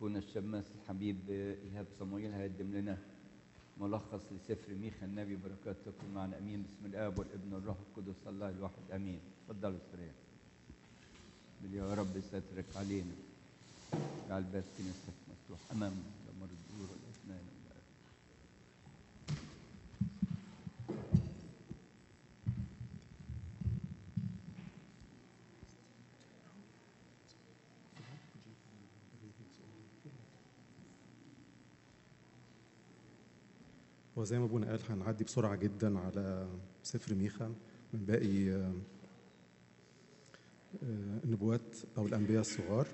اخونا الشماس الحبيب ايهاب صمويل هيقدم لنا ملخص لسفر ميخا النبي بركات تكون معنا امين بسم الاب والابن والروح القدس الله الواحد امين تفضلوا استريح يا رب سترك علينا اجعل باب كنيستك مفتوح امامنا لمر الدور والاثنان وزي ما ابونا قال هنعدي بسرعه جدا على سفر ميخا من باقي آه، آه، النبوات او الانبياء الصغار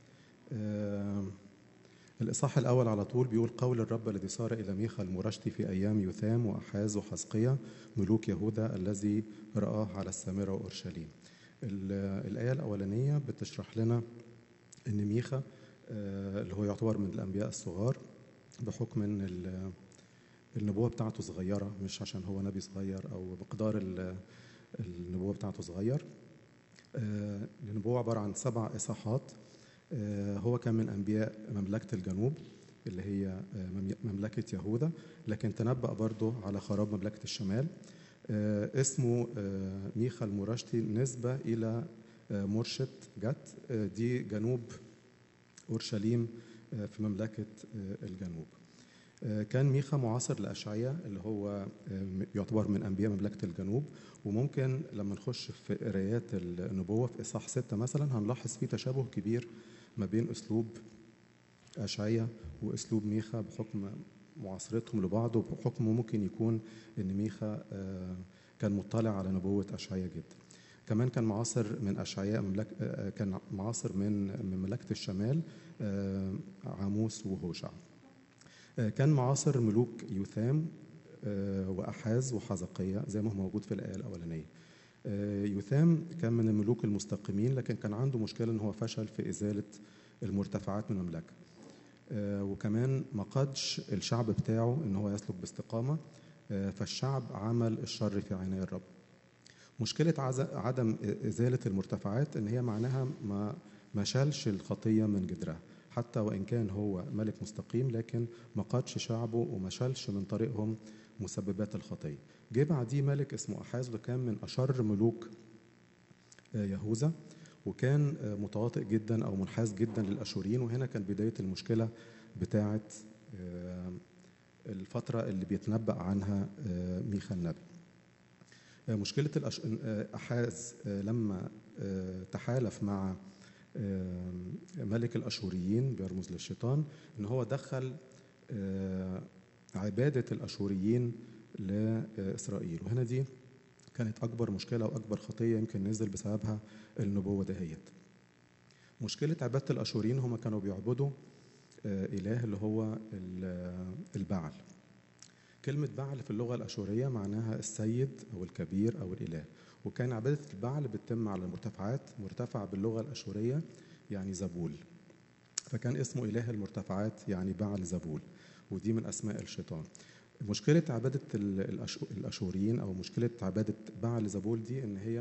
آه، الاصحاح الاول على طول بيقول قول الرب الذي صار الى ميخا المرشتي في ايام يثام واحاز وحزقيا ملوك يهوذا الذي راه على السامره واورشليم ال- الايه الاولانيه بتشرح لنا ان ميخا آه، اللي هو يعتبر من الانبياء الصغار بحكم ان ال- النبوة بتاعته صغيرة مش عشان هو نبي صغير أو مقدار ال- النبوة بتاعته صغير آه، النبوة عبارة عن سبع إصحاحات آه، هو كان من أنبياء مملكة الجنوب اللي هي آه، مم- مملكة يهوذا لكن تنبأ برضه على خراب مملكة الشمال آه، اسمه آه، ميخا المرشتي نسبة إلى آه، مرشد جت آه، دي جنوب أورشليم آه، في مملكة آه، الجنوب آه، كان ميخا معاصر لأشعيا اللي هو آه، يعتبر من أنبياء مملكة الجنوب وممكن لما نخش في قرايات النبوة في إصحاح ستة مثلا هنلاحظ فيه تشابه كبير ما بين أسلوب أشعيا وأسلوب ميخا بحكم معاصرتهم لبعض وبحكم ممكن يكون إن ميخا آه، كان مطلع على نبوة أشعيا جدا كمان كان معاصر من أشعياء مملك آه، كان معاصر من من مملكة الشمال آه، عاموس وهوشع آه، كان معاصر ملوك يوثام آه، وأحاز وحزقية زي ما هو موجود في الآية الأولانية آه، يوثام كان من الملوك المستقيمين لكن كان عنده مشكلة إن هو فشل في إزالة المرتفعات من المملكة آه، وكمان ما قادش الشعب بتاعه إن هو يسلك باستقامة آه، فالشعب عمل الشر في عيني الرب مشكلة عز- عدم إزالة المرتفعات إن هي معناها ما ما شالش الخطية من جذرها حتى وإن كان هو ملك مستقيم لكن ما قادش شعبه وما شالش من طريقهم مسببات الخطية جه بعديه ملك اسمه أحاز وده كان من أشر ملوك آه، يهوذا وكان آه، متواطئ جدا أو منحاز جدا للأشوريين وهنا كان بداية المشكلة بتاعة آه، الفترة اللي بيتنبأ عنها آه، ميخا النبي آه، مشكلة الأش... آه، أحاز آه، لما آه، تحالف مع آه، ملك الأشوريين بيرمز للشيطان إن هو دخل آه، عبادة الأشوريين لإسرائيل وهنا دي كانت أكبر مشكلة وأكبر خطية يمكن نزل بسببها النبوة دهيت مشكلة عبادة الأشوريين هم كانوا بيعبدوا آه، إله اللي هو ال- البعل كلمة بعل في اللغة الأشورية معناها السيد أو الكبير أو الإله وكان عبادة البعل بتتم على المرتفعات مرتفع باللغة الأشورية يعني زبول فكان اسمه إله المرتفعات يعني بعل زبول ودي من أسماء الشيطان مشكلة عبادة ال- الأش- الأشوريين أو مشكلة عبادة بعل زبول دي إن هي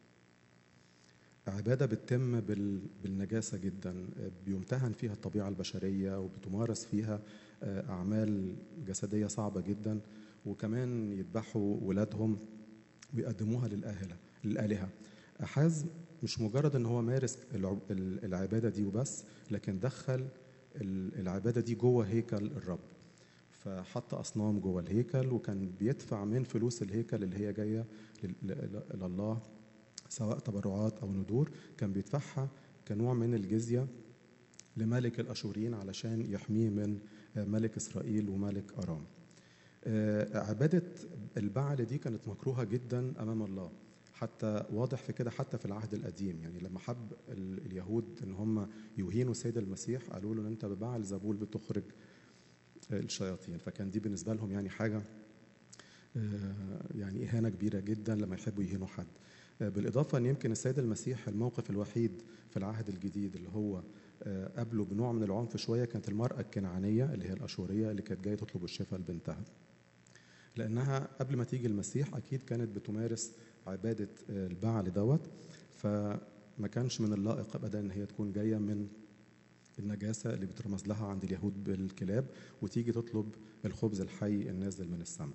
عبادة بتتم بال- بالنجاسة جدا بيمتهن فيها الطبيعة البشرية وبتمارس فيها آه، أعمال جسدية صعبة جدا وكمان يذبحوا ولادهم ويقدموها للآلهة للآلهة أحاز مش مجرد إن هو مارس الع- ال- العبادة دي وبس لكن دخل ال- العبادة دي جوه هيكل الرب فحط أصنام جوه الهيكل وكان بيدفع من فلوس الهيكل اللي هي جاية لل- ل- لله سواء تبرعات أو ندور كان بيدفعها كنوع من الجزية لملك الأشوريين علشان يحميه من آه، ملك إسرائيل وملك أرام آه، عبادة البعل دي كانت مكروهة جدا أمام الله حتى واضح في كده حتى في العهد القديم يعني لما حب ال- اليهود ان هم يهينوا السيد المسيح قالوا له ان انت ببعل زبول بتخرج آه، الشياطين فكان دي بالنسبه لهم يعني حاجه آه، يعني اهانه كبيره جدا لما يحبوا يهينوا حد آه، بالاضافه ان يمكن السيد المسيح الموقف الوحيد في العهد الجديد اللي هو آه، قابله بنوع من العنف شويه كانت المراه الكنعانيه اللي هي الاشوريه اللي كانت جايه تطلب الشفاء لبنتها لانها قبل ما تيجي المسيح اكيد كانت بتمارس عباده آه، البعل دوت فما كانش من اللائق ابدا ان هي تكون جايه من النجاسة اللي بترمز لها عند اليهود بالكلاب وتيجي تطلب الخبز الحي النازل من السماء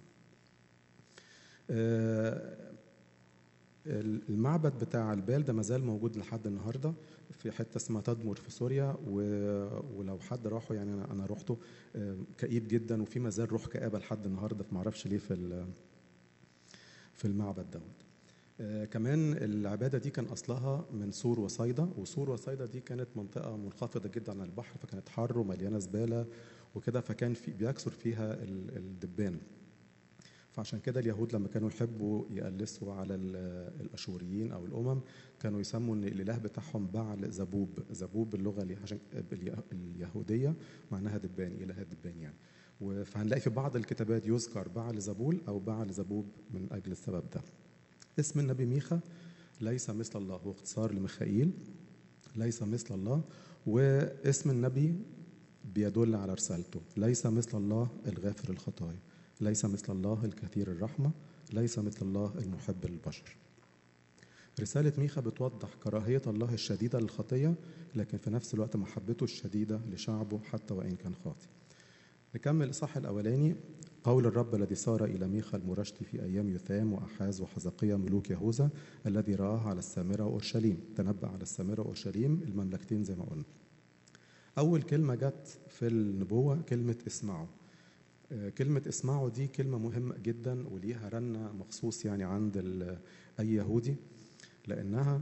آه، المعبد بتاع البال ده مازال موجود لحد النهارده في حته اسمها تدمر في سوريا و... ولو حد راحه يعني انا انا رحته آه، كئيب جدا وفي مازال روح كآبه لحد النهارده فما اعرفش ليه في ال... في المعبد دوت آه، كمان العباده دي كان اصلها من سور وصيدا وسور وصيدا دي كانت منطقه منخفضه جدا عن البحر فكانت حر ومليانه زباله وكده فكان في بيكثر فيها ال- الدبان فعشان كده اليهود لما كانوا يحبوا يقلسوا على ال- الاشوريين او الامم كانوا يسموا ان الاله بتاعهم بعل زبوب زبوب باللغه اللي عشان باليه- اليهوديه معناها دبان اله الدبان يعني و- فهنلاقي في بعض الكتابات يذكر بعل زبول او بعل زبوب من اجل السبب ده اسم النبي ميخا ليس مثل الله هو اختصار لميخائيل ليس مثل الله واسم النبي بيدل على رسالته ليس مثل الله الغافر الخطايا ليس مثل الله الكثير الرحمة ليس مثل الله المحب للبشر رسالة ميخا بتوضح كراهية الله الشديدة للخطية لكن في نفس الوقت محبته الشديدة لشعبه حتى وإن كان خاطئ نكمل الإصحاح الأولاني قول الرب الذي سار إلى ميخا المرشد في أيام يثام وأحاز وحزقية ملوك يهوذا الذي رآه على السامرة وأورشليم تنبأ على السامرة وأورشليم المملكتين زي ما قلنا أول كلمة جت في النبوة كلمة اسمعوا آه، كلمة اسمعوا دي كلمة مهمة جدا وليها رنة مخصوص يعني عند ال- أي يهودي لأنها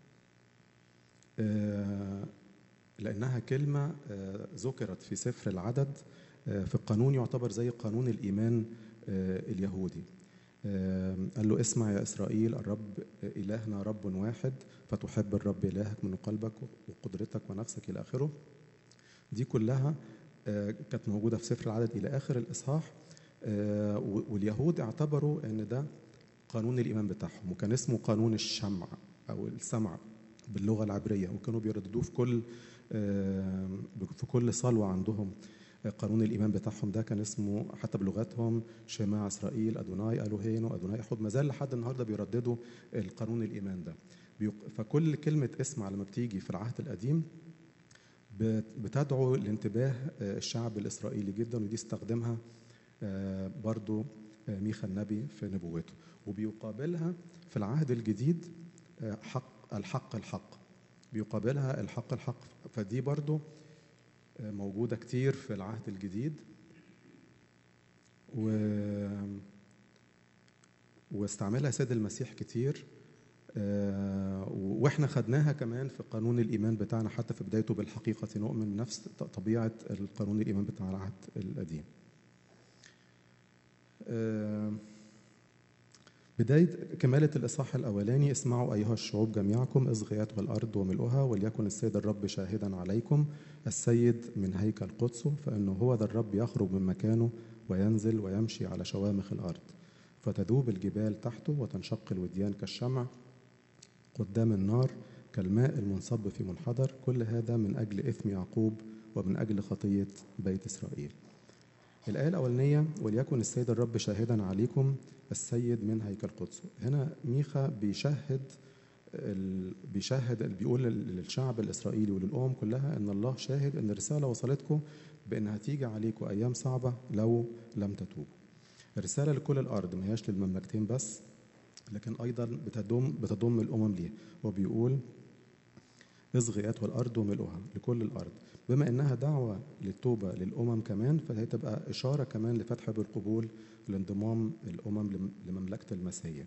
آه، لأنها كلمة آه، ذكرت في سفر العدد آه، في القانون يعتبر زي قانون الإيمان آه، اليهودي آه، قال له اسمع يا إسرائيل الرب إلهنا رب واحد فتحب الرب إلهك من قلبك وقدرتك ونفسك إلى آخره دي كلها آه، كانت موجودة في سفر العدد إلى آخر الإصحاح آه، و- واليهود اعتبروا أن ده قانون الإيمان بتاعهم وكان اسمه قانون الشمع أو السمع باللغة العبرية وكانوا بيرددوه في كل آه، في كل صلوة عندهم آه، قانون الإيمان بتاعهم ده كان اسمه حتى بلغتهم شماع إسرائيل أدوناي ألوهينو أدوناي أحد ما زال لحد النهاردة بيرددوا القانون الإيمان ده بيق- فكل كلمة اسمع لما بتيجي في العهد القديم بت- بتدعو لانتباه آه، الشعب الإسرائيلي جدا ودي استخدمها آه، برضو آه، ميخا النبي في نبوته وبيقابلها في العهد الجديد آه، حق الحق الحق بيقابلها الحق الحق فدي برضو آه، موجودة كتير في العهد الجديد و واستعملها سيد المسيح كتير آه، واحنا خدناها كمان في قانون الايمان بتاعنا حتى في بدايته بالحقيقه نؤمن بنفس ط- طبيعه القانون الايمان بتاع العهد القديم. آه، بداية كمالة الإصحاح الأولاني اسمعوا أيها الشعوب جميعكم إصغيات والأرض وملؤها وليكن السيد الرب شاهدا عليكم السيد من هيكل قدسه فإنه هو ذا الرب يخرج من مكانه وينزل ويمشي على شوامخ الأرض فتذوب الجبال تحته وتنشق الوديان كالشمع قدام النار كالماء المنصب في منحدر كل هذا من أجل إثم يعقوب ومن أجل خطية بيت إسرائيل الآية الأولانية وليكن السيد الرب شاهدا عليكم السيد من هيكل قدسه هنا ميخا بيشهد ال... بيشهد بيقول للشعب الإسرائيلي وللأمم كلها إن الله شاهد إن الرسالة وصلتكم بإنها تيجي عليكم أيام صعبة لو لم تتوبوا الرسالة لكل الأرض ما هياش للمملكتين بس لكن أيضا بتضم بتضم الأمم ليه وبيقول اصغيات والأرض وملؤها لكل الأرض بما إنها دعوة للتوبة للأمم كمان فهي تبقى إشارة كمان لفتح باب القبول لانضمام الأمم لم- لمملكة المسيح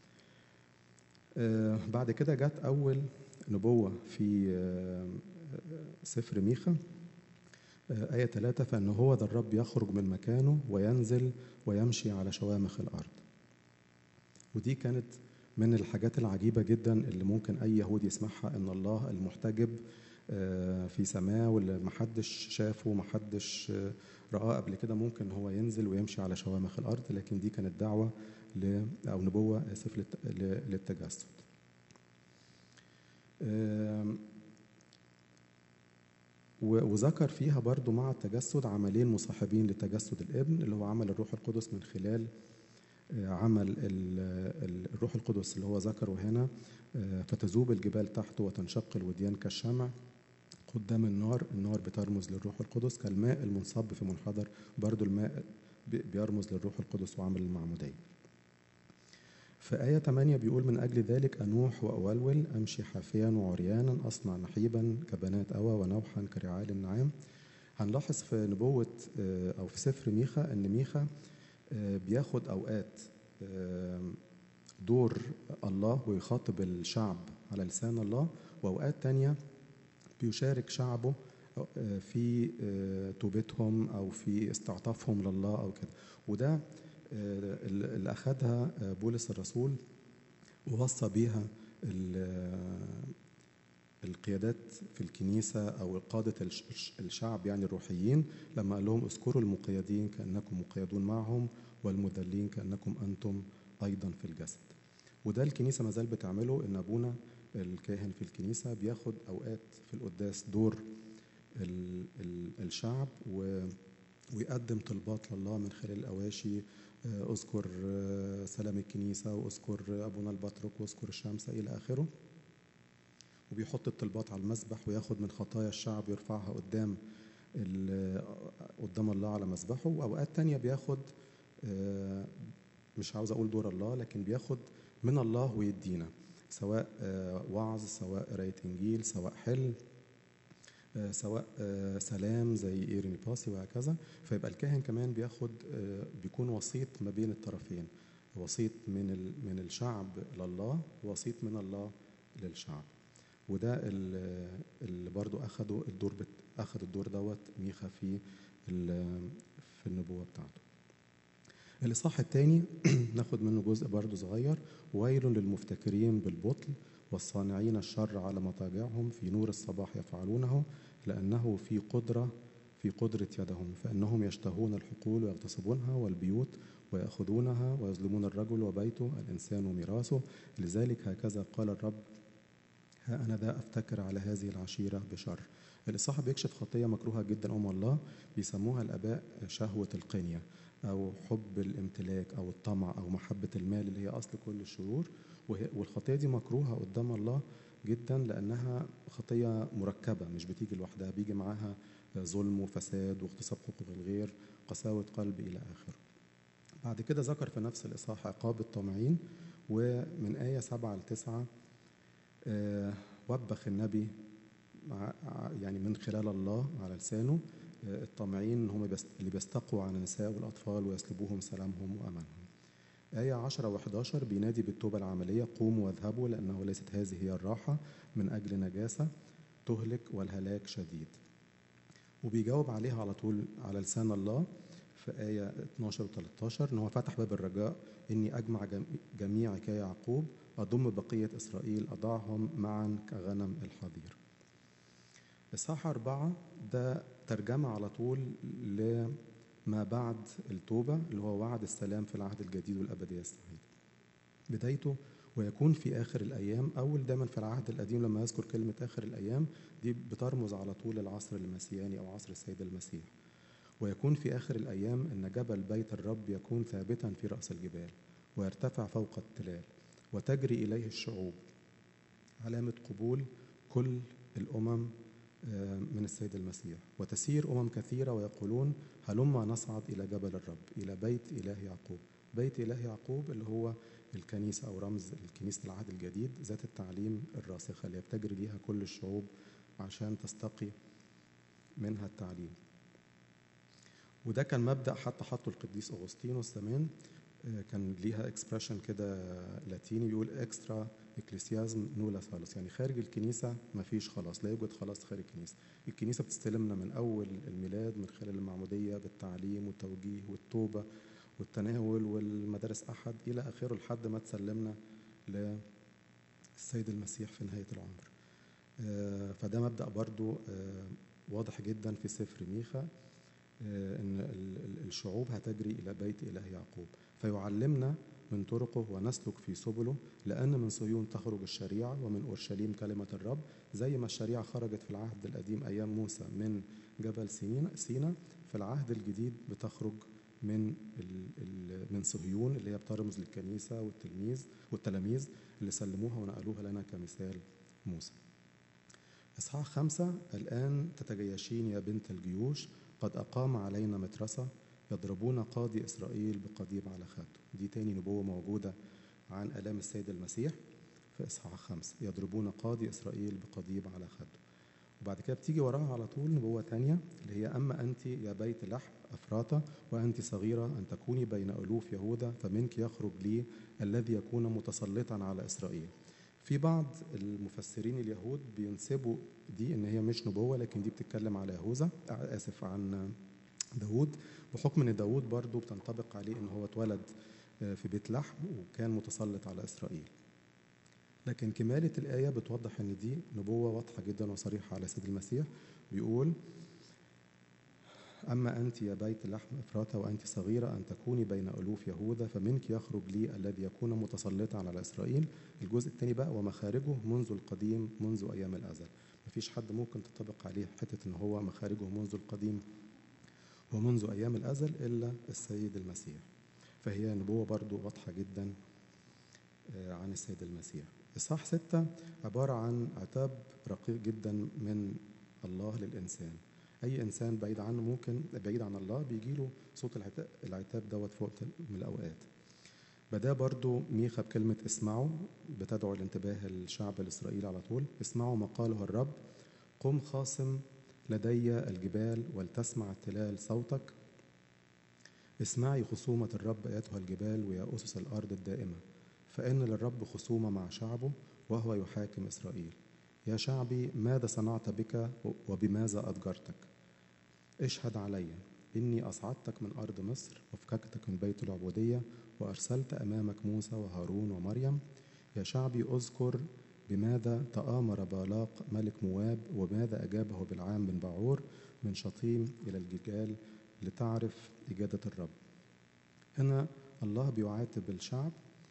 آه، بعد كده جت أول نبوة في آه، سفر ميخا آه، آية ثلاثة فإن هو ذا الرب يخرج من مكانه وينزل ويمشي على شوامخ الأرض ودي كانت من الحاجات العجيبة جدا اللي ممكن أي يهودي يسمعها إن الله المحتجب آه، في سماه واللي محدش شافه محدش آه، رآه قبل كده ممكن هو ينزل ويمشي على شوامخ الأرض لكن دي كانت دعوة ل أو نبوة آسف للت- ل- للتجسد آم، و- وذكر فيها برضو مع التجسد عملين مصاحبين لتجسد الابن اللي هو عمل الروح القدس من خلال آه، عمل ال- ال- الروح القدس اللي هو ذكره هنا آه، فتذوب الجبال تحته وتنشق الوديان كالشمع قدام النار النار بترمز للروح القدس كالماء المنصب في منحدر برضو الماء بي- بيرمز للروح القدس وعمل المعمودية في آية 8 بيقول من أجل ذلك أنوح وأولول أمشي حافيا وعريانا أصنع نحيبا كبنات أوى ونوحا كرعال النعام هنلاحظ في نبوة آه، أو في سفر ميخا إن ميخا آه، بياخد أوقات آه، دور الله ويخاطب الشعب على لسان الله وأوقات تانية بيشارك شعبه آه، في آه، توبتهم أو في استعطافهم لله أو كده وده آه، اللي أخدها آه، بولس الرسول ووصى بيها ال- القيادات في الكنيسة أو قادة الش- الش- الشعب يعني الروحيين لما قال لهم اذكروا المقيدين كأنكم مقيدون معهم والمذلين كأنكم أنتم أيضا في الجسد وده الكنيسة ما زال بتعمله إن أبونا الكاهن في الكنيسة بياخد أوقات في القداس دور ال- ال- الشعب و ويقدم طلبات لله من خلال الأواشي آه، اذكر آه، سلام الكنيسة واذكر أبونا البطرك واذكر الشمس إلى آخره وبيحط الطلبات على المسبح وياخد من خطايا الشعب يرفعها قدام ال- قدام الله على مسبحه وأوقات تانية بياخد آه، مش عاوز أقول دور الله لكن بياخد من الله ويدينا سواء آه، وعظ سواء قراية إنجيل سواء حل آه، سواء آه، سلام زي إيريني باسي وهكذا فيبقى الكاهن كمان بياخد آه، بيكون وسيط ما بين الطرفين وسيط من ال- من الشعب لله وسيط من الله للشعب وده ال- اللي برضو أخده الدور بت أخد الدور دوت ميخا في ال- في النبوة بتاعته الإصحاح الثاني ناخد منه جزء برضو صغير ويل للمفتكرين بالبطل والصانعين الشر على مضاجعهم في نور الصباح يفعلونه لأنه في قدرة في قدرة يدهم فإنهم يشتهون الحقول ويغتصبونها والبيوت ويأخذونها ويظلمون الرجل وبيته الإنسان وميراثه لذلك هكذا قال الرب ها أنا ذا أفتكر على هذه العشيرة بشر الإصحاح بيكشف خطية مكروهة جدا أم الله بيسموها الآباء شهوة القنية أو حب الامتلاك أو الطمع أو محبة المال اللي هي أصل كل الشرور وهي- والخطية دي مكروهة قدام الله جدا لأنها خطية مركبة مش بتيجي لوحدها بيجي معاها ظلم وفساد واغتصاب حقوق الغير قساوة قلب إلى آخره بعد كده ذكر في نفس الإصحاح عقاب الطامعين ومن آية سبعة لتسعة آه، وبخ النبي مع ع- يعني من خلال الله على لسانه آه، الطامعين هم بيست- اللي بيستقوا على النساء والأطفال ويسلبوهم سلامهم وأمانهم آية 10 و11 بينادي بالتوبة العملية قوموا واذهبوا لأنه ليست هذه هي الراحة من أجل نجاسة تهلك والهلاك شديد وبيجاوب عليها على طول على لسان الله في آية 12 و 13 إن هو فتح باب الرجاء إني أجمع جم- جميع كيعقوب أضم بقية إسرائيل أضعهم معا كغنم الحظير إصحاح أربعة ده ترجمة على طول لما بعد التوبة اللي هو وعد السلام في العهد الجديد والأبدية السعيدة بدايته ويكون في آخر الأيام أول دايما في العهد القديم لما يذكر كلمة آخر الأيام دي بترمز على طول العصر المسياني أو عصر السيد المسيح ويكون في آخر الأيام أن جبل بيت الرب يكون ثابتا في رأس الجبال ويرتفع فوق التلال وتجري إليه الشعوب علامة قبول كل الأمم آه، من السيد المسيح وتسير أمم كثيرة ويقولون هلما نصعد إلى جبل الرب إلى بيت إله يعقوب بيت إله يعقوب اللي هو الكنيسة أو رمز الكنيسة العهد الجديد ذات التعليم الراسخة اللي بتجري ليها كل الشعوب عشان تستقي منها التعليم وده كان مبدأ حتى حطه القديس أغسطينوس زمان آه، كان ليها اكسبريشن كده لاتيني بيقول اكسترا اكليسيازم نولا ثالث يعني خارج الكنيسة ما فيش خلاص لا يوجد خلاص خارج الكنيسة الكنيسة بتستلمنا من أول الميلاد من خلال المعمودية بالتعليم والتوجيه والتوبة والتناول والمدارس أحد إلى آخره لحد ما تسلمنا للسيد المسيح في نهاية العمر آه، فده مبدأ برضو آه، واضح جدا في سفر ميخا آه، ان ال- ال- الشعوب هتجري الى بيت اله يعقوب فيعلمنا من طرقه ونسلك في سبله لان من صهيون تخرج الشريعه ومن اورشليم كلمه الرب زي ما الشريعه خرجت في العهد القديم ايام موسى من جبل سينا سينا في العهد الجديد بتخرج من ال ال من صهيون اللي هي بترمز للكنيسه والتلميذ والتلاميذ اللي سلموها ونقلوها لنا كمثال موسى. إصحاح خمسة الآن تتجيشين يا بنت الجيوش قد أقام علينا مترسة يضربون قاضي إسرائيل بقضيب على خده دي تاني نبوة موجودة عن آلام السيد المسيح في إصحاح خمسة يضربون قاضي إسرائيل بقضيب على خده وبعد كده بتيجي وراها على طول نبوة تانية اللي هي أما أنت يا بيت لحم أفراطة وأنت صغيرة أن تكوني بين ألوف يهوذا فمنك يخرج لي الذي يكون متسلطا على إسرائيل في بعض المفسرين اليهود بينسبوا دي ان هي مش نبوه لكن دي بتتكلم على يهوذا اسف عن داوود بحكم ان داوود برضو بتنطبق عليه ان هو اتولد في بيت لحم وكان متسلط على اسرائيل لكن كمالة الآية بتوضح إن دي نبوة واضحة جدا وصريحة على سيد المسيح بيقول أما أنت يا بيت لحم إفراطة وأنت صغيرة أن تكوني بين ألوف يهوذا فمنك يخرج لي الذي يكون متسلطا على إسرائيل الجزء الثاني بقى ومخارجه منذ القديم منذ أيام الأزل مفيش حد ممكن تطبق عليه حتة إن هو مخارجه منذ القديم ومنذ أيام الأزل إلا السيد المسيح فهي نبوة برضو واضحة جدا عن السيد المسيح إصحاح ستة عبارة عن عتاب رقيق جدا من الله للإنسان أي إنسان بعيد عنه ممكن بعيد عن الله بيجي له صوت العتاب دوت في وقت من الأوقات بدأ برضو ميخا بكلمة اسمعوا بتدعو الانتباه الشعب الإسرائيلي على طول اسمعوا ما قاله الرب قم خاصم لدي الجبال ولتسمع التلال صوتك اسمعي خصومة الرب أيتها الجبال ويا أسس الأرض الدائمة فإن للرب خصومة مع شعبه وهو يحاكم إسرائيل يا شعبي ماذا صنعت بك وبماذا أضجرتك اشهد علي إني أصعدتك من أرض مصر وفككتك من بيت العبودية وأرسلت أمامك موسى وهارون ومريم يا شعبي أذكر بماذا تآمر بالاق ملك مواب وماذا أجابه بالعام بن بعور من شطيم إلى الجلجال لتعرف إجادة الرب هنا الله بيعاتب الشعب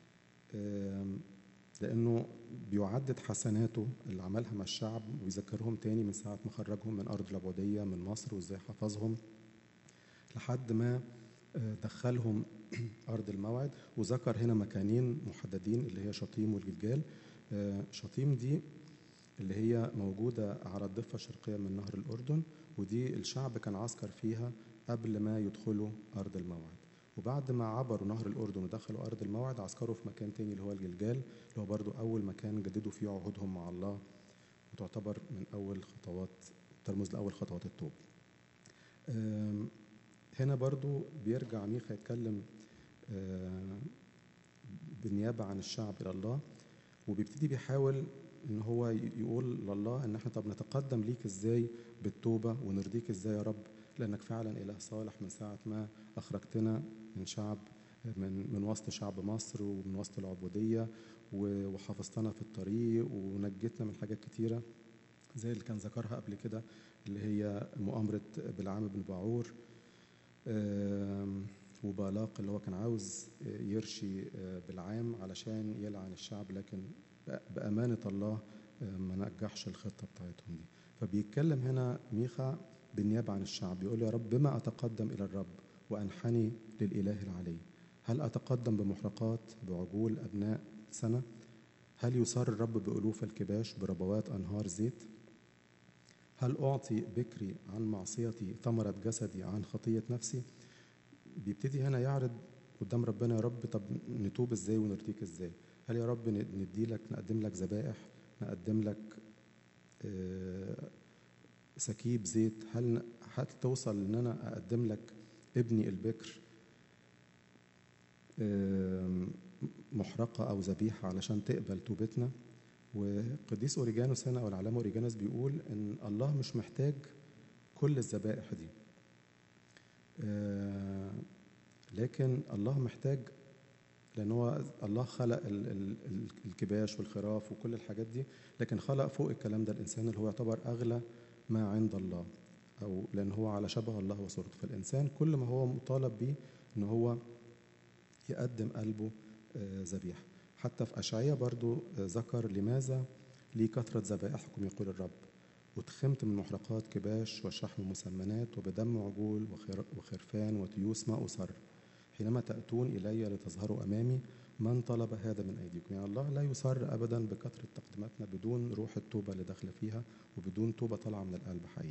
لأنه بيعدد حسناته اللي عملها مع الشعب ويذكرهم تاني من ساعة ما خرجهم من أرض العبودية من مصر وإزاي حفظهم لحد ما دخلهم أرض الموعد وذكر هنا مكانين محددين اللي هي شطيم والجلجال شطيم دي اللي هي موجودة على الضفة الشرقية من نهر الأردن ودي الشعب كان عسكر فيها قبل ما يدخلوا أرض الموعد وبعد ما عبروا نهر الأردن ودخلوا أرض الموعد عسكروا في مكان تاني اللي هو الجلجال اللي هو برضو أول مكان جددوا فيه عهودهم مع الله وتعتبر من أول خطوات ترمز لأول خطوات التوب هنا برضو بيرجع ميخا يتكلم بالنيابة عن الشعب إلى الله وبيبتدي بيحاول ان هو يقول لله ان احنا طب نتقدم ليك ازاي بالتوبه ونرضيك ازاي يا رب لانك فعلا اله صالح من ساعه ما اخرجتنا من شعب من من وسط شعب مصر ومن وسط العبوديه وحفظتنا في الطريق ونجتنا من حاجات كتيره زي اللي كان ذكرها قبل كده اللي هي مؤامره بالعام بن باعور وبالاق اللي هو كان عاوز يرشي بالعام علشان يلعن الشعب لكن بأمانة الله ما نجحش الخطة بتاعتهم دي فبيتكلم هنا ميخا بالنيابة عن الشعب يقول يا رب بما أتقدم إلى الرب وأنحني للإله العلي هل أتقدم بمحرقات بعجول أبناء سنة هل يصار الرب بألوف الكباش بربوات أنهار زيت هل أعطي بكري عن معصيتي ثمرة جسدي عن خطية نفسي بيبتدي هنا يعرض قدام ربنا يا رب طب نتوب ازاي ونرضيك ازاي هل يا رب ندي لك نقدم لك ذبائح نقدم لك سكيب زيت هل هتوصل ان انا اقدم لك ابني البكر محرقة أو ذبيحة علشان تقبل توبتنا وقديس أوريجانوس هنا أو العلامة أوريجانوس بيقول إن الله مش محتاج كل الذبائح دي لكن الله محتاج لان هو الله خلق ال ال ال الكباش والخراف وكل الحاجات دي لكن خلق فوق الكلام ده الانسان اللي هو يعتبر اغلى ما عند الله او لان هو على شبه الله وصورته فالانسان كل ما هو مطالب بيه ان هو يقدم قلبه ذبيحه حتى في اشعياء برضو ذكر لماذا لي كثره ذبائحكم يقول الرب وتخمت من محرقات كباش وشحم مسمنات وبدم عجول وخرفان وتيوس ما أصر حينما تأتون إلي لتظهروا أمامي من طلب هذا من أيديكم يعني الله لا يصر أبدا بكثرة تقديماتنا بدون روح التوبة اللي داخلة فيها وبدون توبة طالعة من القلب حقيقي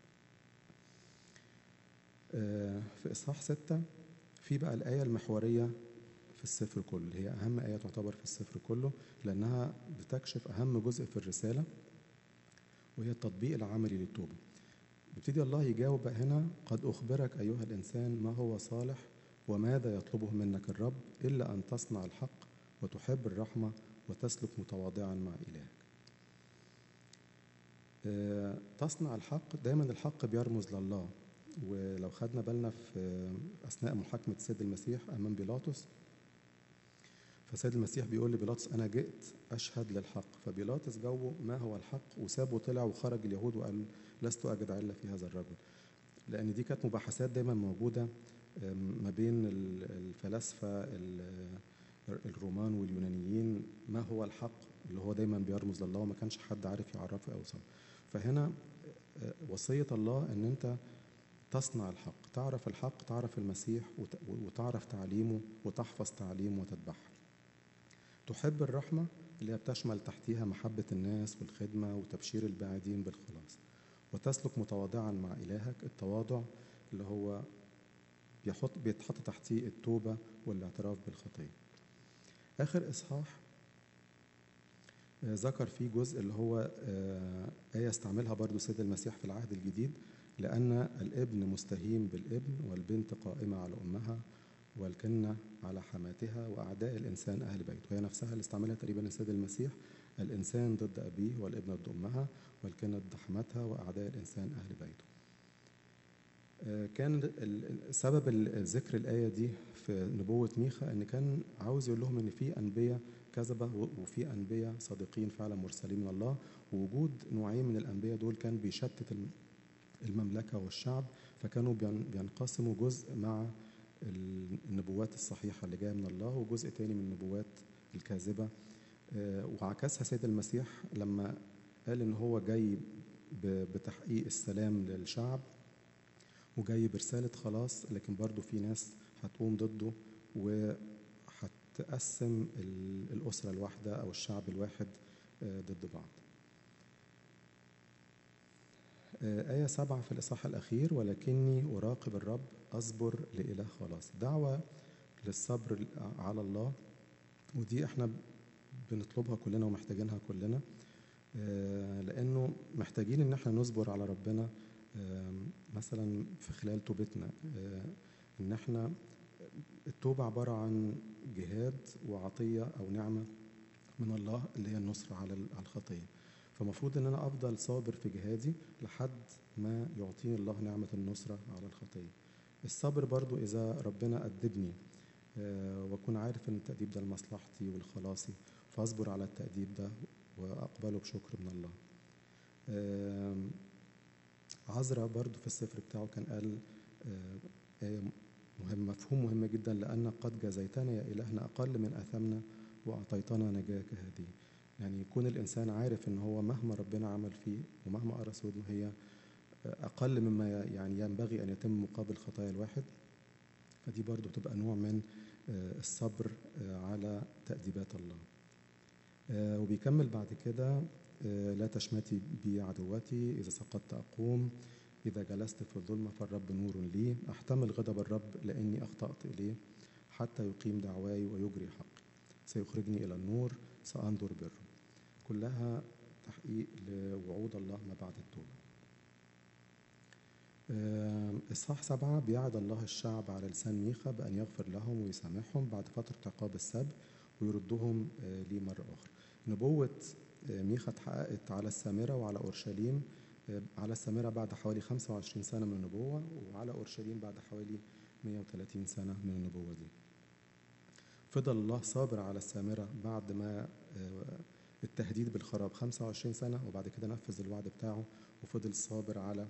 آه، في إصحاح ستة في بقى الآية المحورية في السفر كله اللي هي أهم آية تعتبر في السفر كله لأنها بتكشف أهم جزء في الرسالة وهي التطبيق العملي للتوبة يبتدي الله يجاوب بقى هنا قد أخبرك أيها الإنسان ما هو صالح وماذا يطلبه منك الرب إلا أن تصنع الحق وتحب الرحمة وتسلك متواضعا مع إلهك آه، تصنع الحق دايما الحق بيرمز لله ولو خدنا بالنا في أثناء محاكمة السيد المسيح أمام بيلاطس فسيد المسيح بيقول لبيلاطس أنا جئت أشهد للحق فبيلاطس جاوبه ما هو الحق وسابه طلع وخرج اليهود وقال لست أجد علة في هذا الرجل لأن دي كانت مباحثات دايما موجودة ما بين ال- الفلاسفة ال- الرومان واليونانيين ما هو الحق اللي هو دايما بيرمز لله وما كانش حد عارف يعرفه أو يوصله فهنا آه، وصية الله أن أنت تصنع الحق تعرف الحق تعرف المسيح وت- وتعرف تعليمه وتحفظ تعليمه وتتبعه تحب الرحمة اللي هي بتشمل تحتيها محبة الناس والخدمة وتبشير البعيدين بالخلاص وتسلك متواضعا مع إلهك التواضع اللي هو بيحط بيتحط تحتيه التوبة والاعتراف بالخطية آخر إصحاح آه، ذكر فيه جزء اللي هو آه، آية استعملها برضو سيد المسيح في العهد الجديد لأن الابن مستهين بالابن والبنت قائمة على أمها والكنة على حماتها وأعداء الإنسان أهل بيته وهي نفسها اللي استعملها تقريبا السيد المسيح الإنسان ضد أبيه والابن ضد أمها والكنة ضد حماتها وأعداء الإنسان أهل بيته آه، كان ال- ال- سبب ال- ذكر الآية دي في نبوة ميخا إن كان عاوز يقول لهم إن في أنبياء كذبة و- وفي أنبياء صادقين فعلا مرسلين من الله ووجود نوعين من الأنبياء دول كان بيشتت الم- المملكة والشعب فكانوا بين- بينقسموا جزء مع ال- النبوات الصحيحة اللي جاية من الله وجزء تاني من النبوات الكاذبة آه، وعكسها سيد المسيح لما قال إن هو جاي ب- بتحقيق السلام للشعب وجاي برسالة خلاص لكن برضو في ناس هتقوم ضده وهتقسم ال- الأسرة الواحدة أو الشعب الواحد آه، ضد بعض آه، آية سبعة في الإصحاح الأخير ولكني أراقب الرب أصبر لإله خلاص دعوة للصبر على الله ودي احنا بنطلبها كلنا ومحتاجينها كلنا آه، لأنه محتاجين إن احنا نصبر على ربنا آم، مثلا في خلال توبتنا آه، إن احنا التوبة عبارة عن جهاد وعطية أو نعمة من الله اللي هي النصرة على ال- على الخطية فمفروض ان انا افضل صابر في جهادي لحد ما يعطيني الله نعمة النصرة على الخطية الصبر برضو اذا ربنا أدبني آه، واكون عارف ان التأديب ده لمصلحتي ولخلاصي فاصبر على التأديب ده واقبله بشكر من الله آم، عزرا برضو في السفر بتاعه كان قال آه، آية مهم مفهوم مهم جدا لأن قد جزيتنا يا إلهنا أقل من آثامنا وأعطيتنا نجاة كهذه يعني يكون الإنسان عارف إن هو مهما ربنا عمل فيه ومهما قرأ سوده هي أقل مما يعني ينبغي أن يتم مقابل خطايا الواحد فدي برضو بتبقى نوع من آه، الصبر آه، على تأديبات الله آه، وبيكمل بعد كده آه، لا تشمتي بي عدوتي إذا سقطت أقوم إذا جلست في الظلمة فالرب نور لي أحتمل غضب الرب لأني أخطأت إليه حتى يقيم دعواي ويجري حقي سيخرجني إلى النور سأنظر بره كلها تحقيق لوعود الله ما بعد التوبة آم، إصحاح سبعة بيعد الله الشعب على لسان ميخا بأن يغفر لهم ويسامحهم بعد فترة عقاب السبي ويردهم آه، ليه مرة أخرى نبوة آه، ميخا اتحققت على السامرة وعلى أورشليم آه، على السامرة بعد حوالي 25 سنة من النبوة وعلى أورشليم بعد حوالي 130 سنة من النبوة دي فضل الله صابر على السامرة بعد ما آه، التهديد بالخراب 25 سنة وبعد كده نفذ الوعد بتاعه وفضل صابر على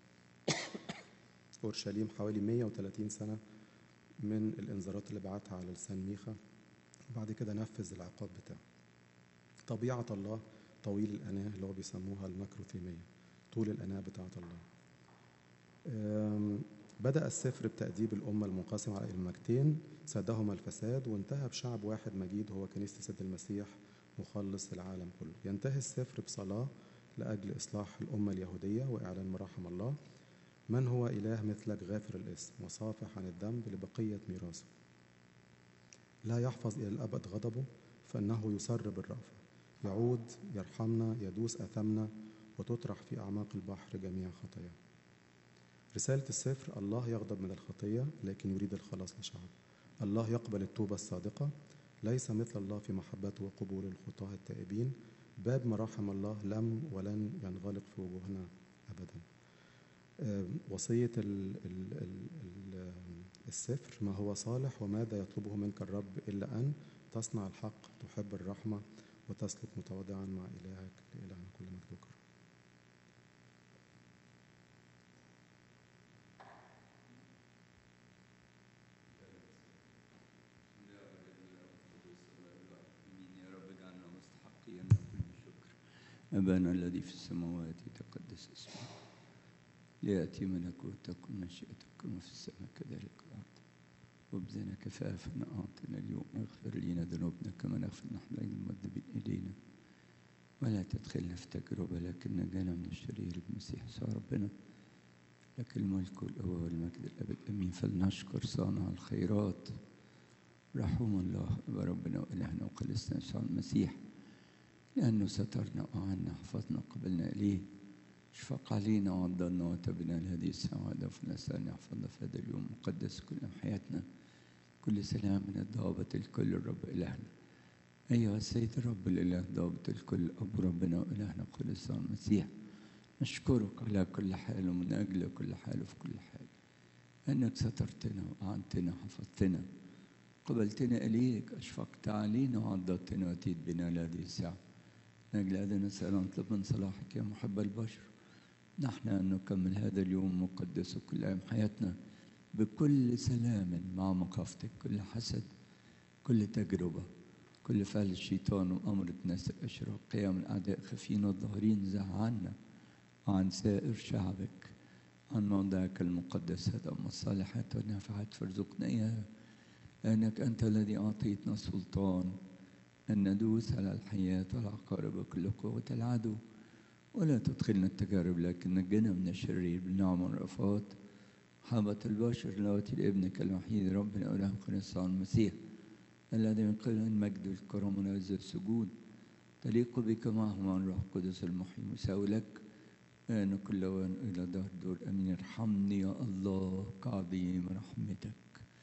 أورشليم حوالي 130 سنة من الإنذارات اللي بعتها على لسان ميخا وبعد كده نفذ العقاب بتاعه طبيعة الله طويل الأناة اللي هو بيسموها المكروثيمية طول الأناة بتاعة الله أم، بدأ السفر بتأديب الأمة المنقسمة على المجتين سادهما الفساد وانتهى بشعب واحد مجيد هو كنيسة السيد المسيح مخلص العالم كله ينتهي السفر بصلاة لأجل إصلاح الأمة اليهودية وإعلان مراحم الله من هو إله مثلك غافر الاسم وصافح عن الذنب لبقية ميراثه لا يحفظ إلى الأبد غضبه فإنه يسر بالرأفة يعود يرحمنا يدوس أثمنا وتطرح في أعماق البحر جميع خطايانا رسالة السفر الله يغضب من الخطية لكن يريد الخلاص لشعبه الله يقبل التوبة الصادقة ليس مثل الله في محبته وقبول الخطاة التائبين باب مراحم الله لم ولن ينغلق في وجوهنا أبدا آه، وصية ال ال ال ال السفر ما هو صالح وماذا يطلبه منك الرب إلا أن تصنع الحق تحب الرحمة وتسلك متواضعا مع إلهك لإلهنا كل مجد وكرم آمين يا رب اجعلنا مستحقين لكل شكر أبانا الذي في السماوات يتقدس اسمك ليأتي ملكوتك ومشيئتك كما في السماء كذلك الأرض وابزنا كفافنا أعطنا اليوم واغفر لنا ذنوبنا كما نغفر نحن المذنبين إلينا ولا تدخلنا في تجربة لكن نجانا من الشرير المسيح يسوع ربنا لك الملك والقوة والمجد الأبد أمين فلنشكر صانع الخيرات رحم الله أبا ربنا وإلهنا وخلصنا يسوع المسيح لأنه سترنا وأعنا حفظنا قبلنا إليه اشفق علينا وعضلنا وتبنا لهذه السعادة فنسأل يحفظنا في هذا اليوم مقدس كل حياتنا كل سلام من الضابط الكل الرب إلهنا أيها السيد الرب الإله ضابط الكل أبو ربنا وإلهنا خلص المسيح نشكرك على كل حال ومن أجل كل حال وفي كل حال أنك سترتنا وأعنتنا وحفظتنا قبلتنا إليك أشفقت علينا وعضدتنا وأتيت بنا لهذه الساعة من أجل هذا نسأل ونطلب من صلاحك يا محب البشر نحن أن نكمل هذا اليوم مقدس كل أيام حياتنا بكل سلام مع مخافتك كل حسد كل تجربة كل فعل الشيطان وأمر ناس الأشرار قيام الأعداء خفين والظاهرين زع عنا وعن سائر شعبك عن موضعك المقدس هذا أم الصالحات والنافعات فارزقنا إياها لأنك أنت الذي أعطيتنا السلطان أن ندوس على الحياة والعقارب وكل قوة العدو ولا تدخلنا التجارب لكن نجنا من الشرير بالنعم والرفات حابة البشر لواتي لابنك الوحيد ربنا وله خلصان المسيح الذي من قبل المجد والكرم ونعز السجود تليق بك معه مع الروح القدس المحيي مساوي لك آن كل وان إلى دار دور أمين ارحمني يا الله كعظيم رحمتك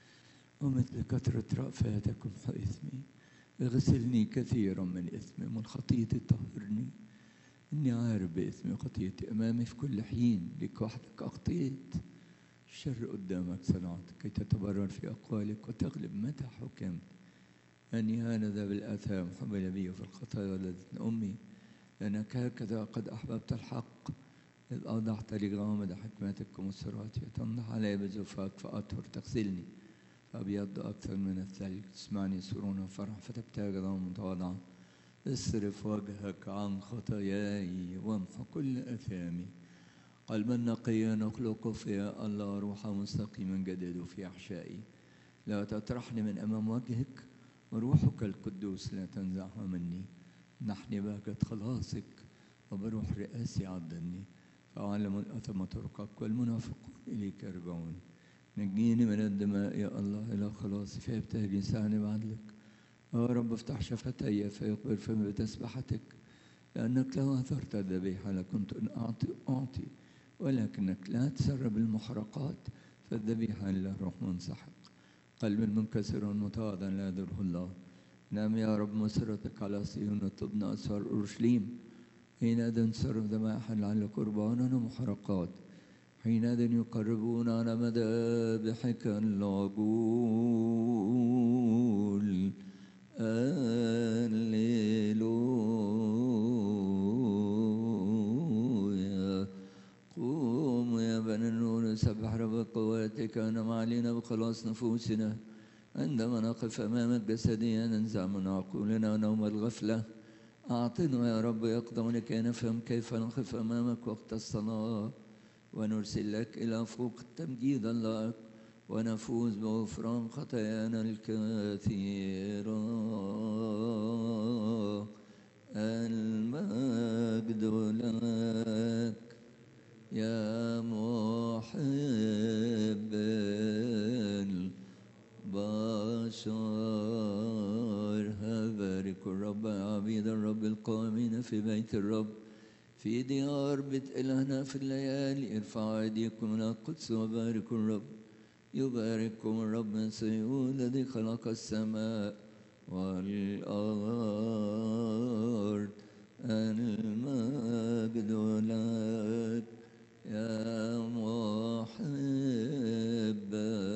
ومثل كثرة رأفاتك امحو إثمي اغسلني كثيرا من إثمي من خطيتي طهرني إني عارف بإثمي وخطيتي أمامي في كل حين لك وحدك أخطيت الشر قدامك صنعت كي تتبرر في أقوالك وتغلب متى حكمت أني هانذا بالآثام حمل بي في الخطايا ولدتني أمي لأنك هكذا قد أحببت الحق إذ أوضحت لي غامض حكمتك ومسراتي تنضح علي بزفاك فأطهر تغسلني فأبيض أكثر من الثلج تسمعني سرون وفرح فتبتهج غضب متواضعا اصرف وجهك عن خطاياي وامحو كل أثامي قلبا نقيا نخلقه في الله روحا مستقيما جدد في أحشائي لا تطرحني من أمام وجهك وروحك القدوس لا تنزعه مني نحن بهجة خلاصك وبروح رئاسي عضني فأعلم الأثم طرقك والمنافقون إليك يرجعون نجيني من الدماء يا الله إلى خلاصي فيبتهج لساني بعدلك يا رب افتح شفتي فيقبل فمي بتسبحتك لأنك لو أثرت الذبيحة لكنت أن أعطي أعطي ولكنك لا تسرب المحرقات فالذبيحة لله روح منسحق قلب منكسر متواضع لا يضره الله نعم يا رب مسرتك على صيون وطبنا أسفار أورشليم حينئذ انصرف ذبائح لعل قربانا ومحرقات حينئذ يقربون على مذابحك العجول هللويا قوموا يا بني النور سبح رب قواتك انما علينا بخلاص نفوسنا عندما نقف امامك جسديا ننزع من عقولنا نوم الغفله اعطنا يا رب يقظه لكي نفهم كيف نقف امامك وقت الصلاه ونرسل لك إلى فوق التمجيد اللائق ونفوز بغفران خطايانا الكثيرة المجد لك يا محب البشر بارك الرب يا عبيد الرب القائمين في بيت الرب في ديار بيت إلهنا في الليالي ارفعوا أيديكم إلى القدس وباركوا الرب يبارككم الرب من صيون الذي خلق السماء والأرض المجد لك يا محب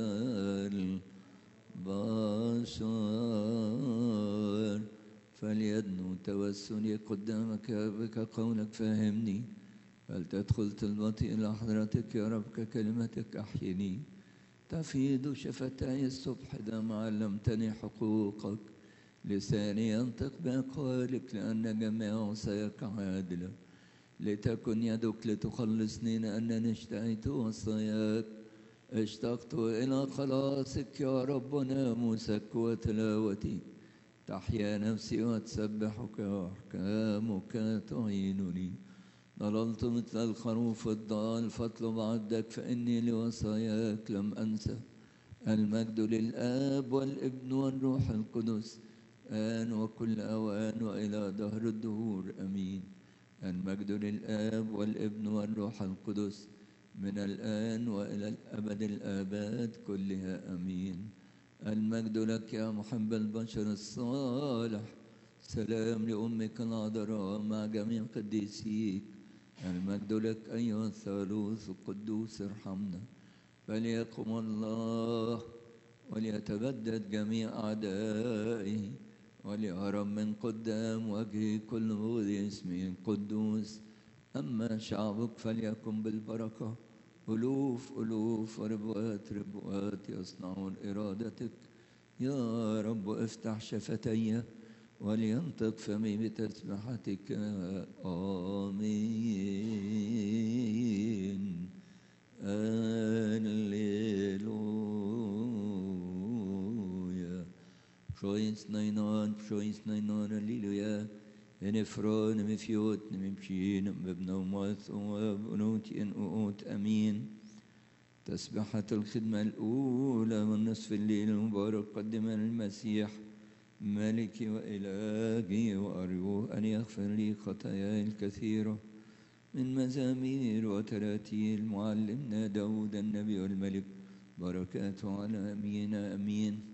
البشر فليدنو توسلي قدامك بك قولك فهمني فلتدخل طلبتي إلى حضرتك يا رب ككلمتك أحيني تفيض شفتاي الصبح دم علمتني حقوقك لساني ينطق بأقوالك لأن جميع وصاياك عادلة لتكن يدك لتخلصني لأنني اشتهيت وصاياك اشتقت إلى خلاصك يا رب ناموسك وتلاوتي تحيا نفسي وتسبحك وأحكامك تعينني ضللت مثل الخروف الضال فاطلب عبدك فإني لوصاياك لم أنسى المجد للآب والابن والروح القدس آن وكل أوان وإلى دهر الدهور أمين المجد للآب والابن والروح القدس من الآن وإلى الأبد الآباد كلها أمين المجد لك يا محب البشر الصالح سلام لأمك العذراء مع جميع قديسيك المجد لك أيها الثالوث القدوس ارحمنا فليقم الله وليتبدد جميع أعدائه وليهرب من قدام وجهه كل مغض اسمه القدوس أما شعبك فليكن بالبركة ألوف ألوف وربوات ربوات يصنعون إرادتك يا رب افتح شفتي ولينطق فمي بتسبحتك آمين هللويا Pshoins nainan, pshoins nainan, halleluja. En ifrån med fjot, med pshin, med بنومات وبنوت إن أوت أمين تسبحة الخدمة الأولى من نصف الليل المبارك قدم المسيح ملكي وإلهي وأرجوه أن يغفر لي خطاياي الكثيرة من مزامير وتراتيل معلمنا داود النبي والملك بركاته على أمين أمين